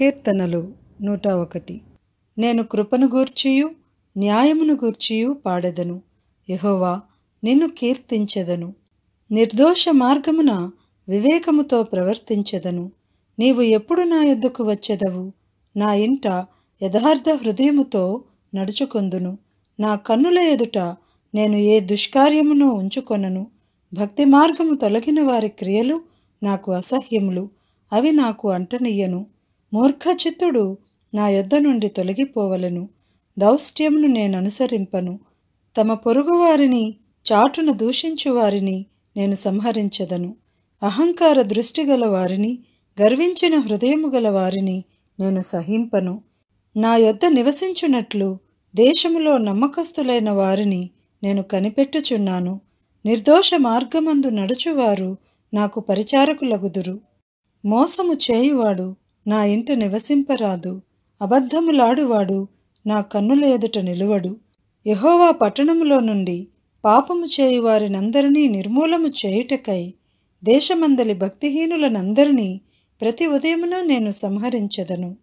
కీర్తనలు నూట ఒకటి నేను కృపను గూర్చియు న్యాయమును గూర్చియు పాడెదను యెహోవా నిన్ను కీర్తించెదను నిర్దోష మార్గమున వివేకముతో ప్రవర్తించెదను నీవు ఎప్పుడు నా యొద్దకు వచ్చెదవు నా ఇంట యథార్థ హృదయముతో నడుచుకొందును నా కన్నుల ఎదుట నేను ఏ దుష్కార్యమును ఉంచుకొనను భక్తి మార్గము తొలగిన వారి క్రియలు నాకు అసహ్యములు అవి నాకు అంటనియ్యను మూర్ఖచిత్తుడు నా యొద్ద నుండి తొలగిపోవలెను దౌష్ట్యమును నేను అనుసరింపను తమ పొరుగువారిని చాటున దూషించు వారిని నేను సంహరించదను అహంకార దృష్టి గల వారిని గర్వించిన హృదయము గల వారిని నేను సహింపను నా యొద్ద నివసించున్నట్లు దేశములో నమ్మకస్తులైన వారిని నేను కనిపెట్టుచున్నాను నిర్దోష మార్గమందు నడుచువారు నాకు పరిచారకులగుదురు మోసము చేయువాడు నా ఇంట నివసింపరాదు అబద్ధములాడువాడు నా కన్నుల ఎదుట నిలువడు యెహోవా పట్టణములో నుండి పాపము చేయువారినందరినీ నిర్మూలము చేయుటకై దేశమందలి భక్తిహీనులనందరినీ ప్రతి ఉదయమున నేను సంహరించెదను